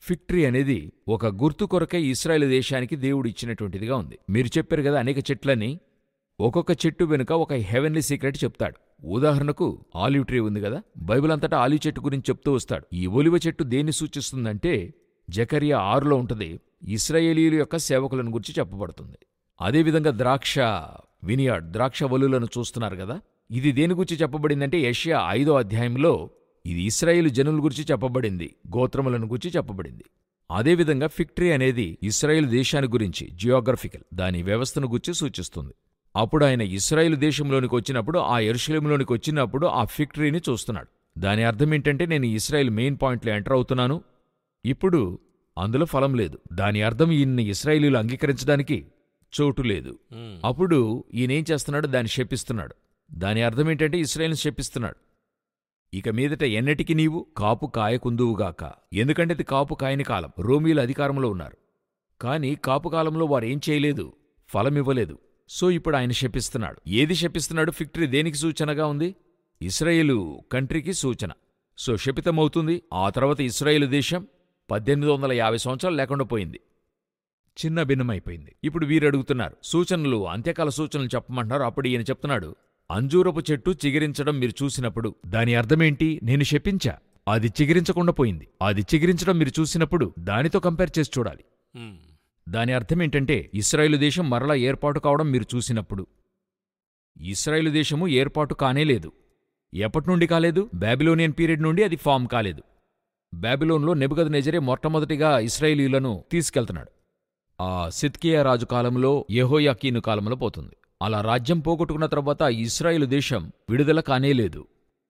ఫిక్టరీ అనేది ఒక గుర్తు కొరకై ఇస్రాయేల్ దేశానికి దేవుడు ఇచ్చినటువంటిదిగా ఉంది మీరు చెప్పారు కదా అనేక చెట్లని ఒక్కొక్క చెట్టు వెనుక ఒక హెవెన్లీ సీక్రెట్ చెప్తాడు ఉదాహరణకు ఆలివ్ ట్రీ ఉంది కదా బైబిల్ అంతటా ఆలివ్ చెట్టు గురించి చెప్తూ వస్తాడు ఈ ఒలివ చెట్టు దేన్ని సూచిస్తుందంటే జకరియా ఆరులో ఉంటది ఇస్రాయేలీల యొక్క సేవకులను గురించి చెప్పబడుతుంది అదేవిధంగా ద్రాక్ష వినియాడ్ ద్రాక్ష వలులను చూస్తున్నారు కదా ఇది దేని గురించి చెప్పబడిందంటే యెషయా ఐదో అధ్యాయంలో ఇది ఇస్రాయేలు జనుల గురించి చెప్పబడింది గోత్రములను గురించి చెప్పబడింది అదేవిధంగా ఫిక్టరీ అనేది ఇస్రాయేల్ దేశాన్ని గురించి జియోగ్రఫికల్ దాని వ్యవస్థను గురించి సూచిస్తుంది అప్పుడు ఆయన ఇస్రాయేల్ దేశంలోనికి వచ్చినప్పుడు ఆ ఎరుషలేంలోనికి వచ్చినప్పుడు ఆ ఫిక్టరీని చూస్తున్నాడు దాని అర్థం ఏంటంటే నేను ఇస్రాయేల్ మెయిన్ పాయింట్లో ఎంటర్ అవుతున్నాను ఇప్పుడు అందులో ఫలం లేదు దాని అర్థం ఈయన్ని ఇస్రాయేలీలు అంగీకరించడానికి చోటు లేదు మ్మ్. అప్పుడు ఈయనేం చేస్తున్నాడు దాన్ని శపిస్తున్నాడు దాని అర్థం ఏంటంటే ఇస్రాయేల్ని శపిస్తున్నాడు ఇక మీదట ఎన్నటికి నీవు కాపు కాయకుందువుగాక ఎందుకంటే ఇది కాపు కాయని కాలం రోమీలు అధికారంలో ఉన్నారు కాని కాపు కాలంలో వారేం చేయలేదు ఫలమివ్వలేదు సో ఇప్పుడు ఆయన శపిస్తున్నాడు ఏది శపిస్తున్నాడు ఫిక్టరీ దేనికి సూచనగా ఉంది ఇస్రాయేలు కంట్రీకి సూచన సో శపితమవుతుంది ఆ తర్వాత ఇస్రాయేలు దేశం పద్దెనిమిది వందల యాభై సంవత్సరాలు లేకుండా పోయింది చిన్న భిన్నమైపోయింది ఇప్పుడు వీరు అడుగుతున్నారు సూచనలు అంత్యకాల సూచనలు చెప్పమంటున్నారు అప్పుడు ఈయన చెప్తున్నాడు అంజూరపు చెట్టు చిగిరించడం మీరు చూసినప్పుడు దాని అర్థమేంటి నేను శపించా అది చిగిరించకుండా పోయింది అది చిగిరించడం మీరు చూసినప్పుడు దానితో కంపేర్ చేసి చూడాలి మ్మ్. దాని అర్థమేంటంటే ఇస్రాయేలు దేశం మరలా ఏర్పాటు కావడం మీరు చూసినప్పుడు ఇస్రాయేలు దేశము ఏర్పాటు కానే లేదు ఎప్పటినుండి కాలేదు బాబిలోనియన్ పీరియడ్ నుండి అది ఫామ్ కాలేదు బాబిలోన్లో నెబుగద్ నెజరే మొట్టమొదటిగా ఇస్రాయేలీలను తీసుకెళ్తున్నాడు ఆ సిత్కియా రాజు కాలంలో యెహోయాకీను కాలంలో పోతుంది అలా రాజ్యం పోగొట్టుకున్న తర్వాత ఇస్రాయేలు దేశం విడుదల కానేలేదు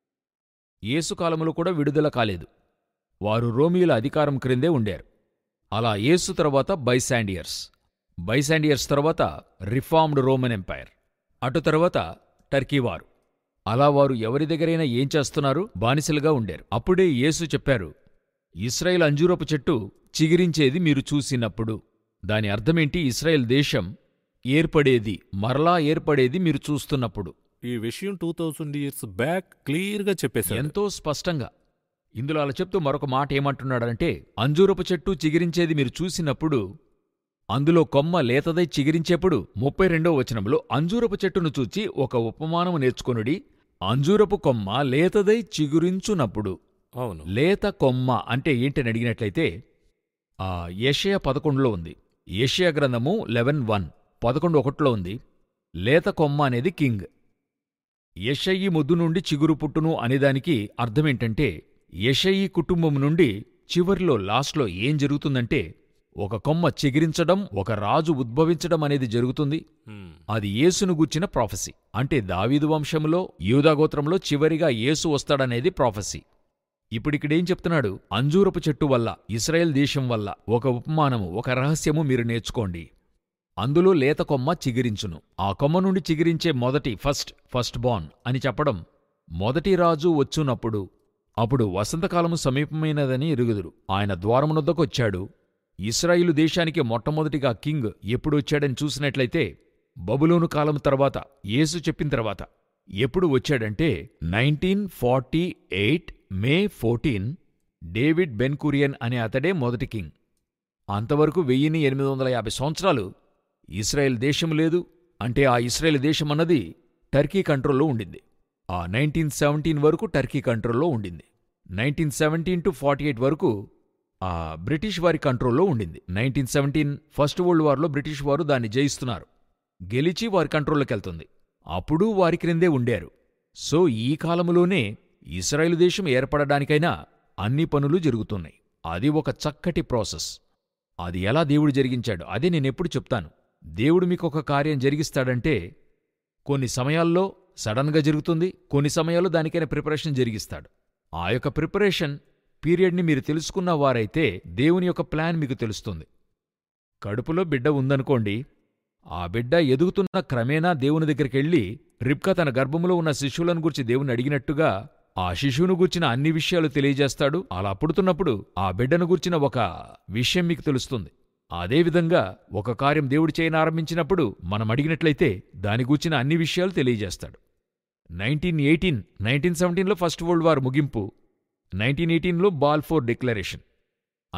యేసు కాలంలో కూడా విడుదల కాలేదు వారు రోమియుల అధికారం క్రిందే ఉండారు అలా యేసు తర్వాత బైశాండియర్స్ బైశాండియర్స్ తర్వాత రిఫార్మ్డ్ రోమన్ ఎంపైర్ అటు తర్వాత టర్కీ వారు అలా వారు ఎవరి దగ్గరైనా ఏం చేస్తున్నారు బానిసలుగా ఉండారు అప్పుడే యేసు చెప్పారు ఇస్రాయేల్ అంజూరపు చెట్టు చిగిరించేది మీరు చూసినప్పుడు దాని అర్థమేంటి ఇస్రాయేల్ దేశం ఏర్పడేది మరలా ఏర్పడేది మీరు చూస్తున్నప్పుడు ఈ విషయం two thousand years back clear గా చెప్పేశారు ఎంతో స్పష్టంగా ఇందులో అలా చెప్తూ మరొక మాట ఏమంటున్నాడంటే అంజూరపు చెట్టు చిగిరించేది మీరు చూసినప్పుడు అందులో కొమ్మ లేతదై చిగిరించేప్పుడు ముప్పై రెండో వచనంలో అంజూరపు చెట్టును చూచి ఒక ఉపమానము నేర్చుకొనుడి అంజూరపు కొమ్మ లేతదై చిగురించునప్పుడు అవును లేత కొమ్మ అంటే ఏంటని అడిగినట్లయితే ఆ ఏషయ పదకొండులో ఉంది ఏషియా గ్రంథము లెవెన్ వన్ పదకొండు ఒకటిలో ఉంది లేత కొమ్మ అనేది కింగ్ యషయి ముద్దు నుండి చిగురు పుట్టును అనేదానికి అర్థమేంటంటే యషయి కుటుంబం నుండి చివర్లో లాస్ట్లో ఏం జరుగుతుందంటే ఒక కొమ్మ చిగిరించడం ఒక రాజు ఉద్భవించడం అనేది జరుగుతుంది మ్మ్. అది యేసును గూర్చిన ప్రాఫెసీ అంటే దావీదు వంశంలో యూదాగోత్రంలో చివరిగా యేసు వస్తాడనేది ప్రాఫెసీ ఇప్పుడిక్కడేం చెప్తున్నాడు అంజూరపు చెట్టు వల్ల ఇస్రాయేల్ దేశం వల్ల ఒక ఉపమానము ఒక రహస్యము మీరు నేర్చుకోండి అందులో లేత కొమ్మ చిగిరించును ఆ కొమ్మ నుండి చిగిరించే మొదటి ఫస్ట్ ఫస్ట్ బాన్ అని చెప్పడం మొదటి రాజు వచ్చునప్పుడు అప్పుడు వసంతకాలము సమీపమైనదని ఎరుగుదురు ఆయన ద్వారమునొద్దకొచ్చాడు ఇస్రాయిలు దేశానికి మొట్టమొదటిగా కింగ్ ఎప్పుడు వచ్చాడని చూసినట్లయితే బబులోను కాలం తర్వాత యేసు చెప్పిన తర్వాత ఎప్పుడు వచ్చాడంటే nineteen forty eight May fourteen David Ben Gurion అనే అతడే మొదటి కింగ్ అంతవరకు వెయ్యిన్ని ఎనిమిది వందల యాభై సంవత్సరాలు ఇస్రాయెల్ దేశం లేదు అంటే ఆ ఇస్రాయెల్ దేశం అన్నది టర్కీ కంట్రోల్లో ఉండింది ఆ నైన్టీన్ సెవెంటీన్ వరకు టర్కీ కంట్రోల్లో ఉండింది nineteen seventeen to forty eight వరకు ఆ బ్రిటిష్ వారి కంట్రోల్లో ఉండింది నైన్టీన్ సెవెంటీన్ ఫస్ట్ వరల్డ్ వార్లో బ్రిటిష్ వారు దాన్ని జయిస్తున్నారు గెలిచి వారి కంట్రోల్లోకి వెళ్తుంది అప్పుడు వారి క్రిందే ఉండారు సో ఈ కాలములోనే ఇస్రాయేల్ దేశం ఏర్పడడానికైనా అన్ని పనులు జరుగుతున్నాయి అది ఒక చక్కటి ప్రాసెస్ అది ఎలా దేవుడు జరిగించాడు అదే నేనెప్పుడు చెప్తాను దేవుడు మీకు ఒక కార్యం జరిగిస్తాడంటే కొన్ని సమయాల్లో సడన్గా జరుగుతుంది కొన్ని సమయాల్లో దానికైనా ప్రిపరేషన్ జరిగిస్తాడు ఆ యొక్క ప్రిపరేషన్ పీరియడ్ని మీరు తెలుసుకున్న వారైతే దేవుని యొక్క ప్లాన్ మీకు తెలుస్తుంది కడుపులో బిడ్డ ఉందనుకోండి ఆ బిడ్డ ఎదుగుతున్న క్రమేణా దేవుని దగ్గరికెళ్ళి రిబ్కా తన గర్భములో ఉన్న శిశువులను గురించి దేవుని అడిగినట్టుగా ఆ శిశువును గూర్చిన అన్ని విషయాలు తెలియజేస్తాడు అలా పుడుతున్నప్పుడు ఆ బిడ్డను గూర్చిన ఒక విషయం మీకు తెలుస్తుంది అదేవిధంగా ఒక కార్యం దేవుడు చేయనారంభించినప్పుడు మనం అడిగినట్లయితే దాని గూర్చిన అన్ని విషయాలు తెలియజేస్తాడు నైన్టీన్ ఎయిటీన్ నైన్టీన్ సెవెంటీన్లో ఫస్ట్ వరల్డ్ వార్ ముగింపు నైన్టీన్ ఎయిటీన్లో బాల్ఫోర్ డిక్లరేషన్